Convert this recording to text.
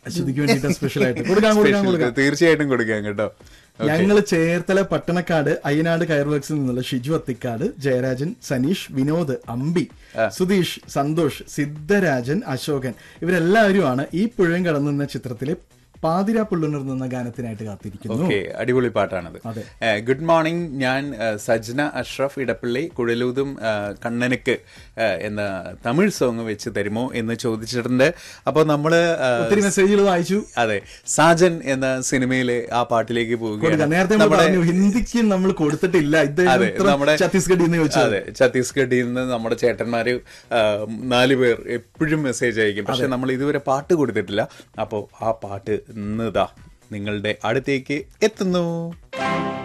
അശ്വതിക്ക് വേണ്ടിയിട്ട് സ്പെഷ്യൽ ആയിട്ട് കൊടുക്കാൻ കൊടുക്കാൻ Special കൊടുക്കാം തീർച്ചയായിട്ടും കൊടുക്കാം കേട്ടോ ഞങ്ങള് ചേർത്തല പട്ടണക്കാട് അയ്യനാട് കയർവർക്സിൽ നിന്നുള്ള ഷിജു അത്തിക്കാട് ജയരാജൻ സനീഷ് വിനോദ് അമ്പി സുധീഷ് സന്തോഷ് സിദ്ധരാജൻ അശോകൻ ഇവരെല്ലാവരുമാണ് ഈ പുഴയും കടന്നു നിന്ന ചിത്രത്തിലെ പാതിരാ പുള്ളുണർ നിന്ന ഗാനത്തിനായിട്ട് കാത്തിരിക്കുന്നു ഓക്കെ അടിപൊളി പാട്ടാണത് അതെ. ഏഹ്, ഗുഡ് മോർണിംഗ് ഞാൻ ഏഹ്, സജ്ന അഷ്റഫ് ഇടപ്പള്ളി കുഴലൂതും ഏഹ്, കണ്ണനക്ക് ഏഹ്, എന്ന തമിഴ് സോങ് വെച്ച് തരുമോ എന്ന് ചോദിച്ചിട്ടുണ്ട് അപ്പോൾ നമ്മള് ഏഹ്, ഒത്തിരി മെസ്സേജുകൾ വായിച്ചു അതെ സാജൻ എന്ന സിനിമയിലെ ആ പാട്ടിലേക്ക് കൊടുക്കാം പോവുകയാണ് നേരത്തെ നമ്മൾ പറഞ്ഞു ഹിന്ദിക്ക് നമ്മൾ കൊടുത്തിട്ടില്ല ഇദ്ദേഹം അതെ ഇത്ര നമ്മുടെ ഛത്തീസ്ഗഡിൽ നിന്ന് ചോദിച്ചത് അതെ ഛത്തീസ്ഗഡിൽ നിന്ന് നമ്മുടെ ചേട്ടന്മാര് ആ, നാല് പേർ എപ്പോഴും മെസ്സേജ് അയക്കും പക്ഷെ നമ്മൾ ഇതുവരെ പാട്ട് കൊടുത്തിട്ടില്ല അപ്പോൾ ആ പാട്ട് ഇന്ന് ഇതാ നിങ്ങളുടെ അടുത്തേക്ക് എത്തുന്നു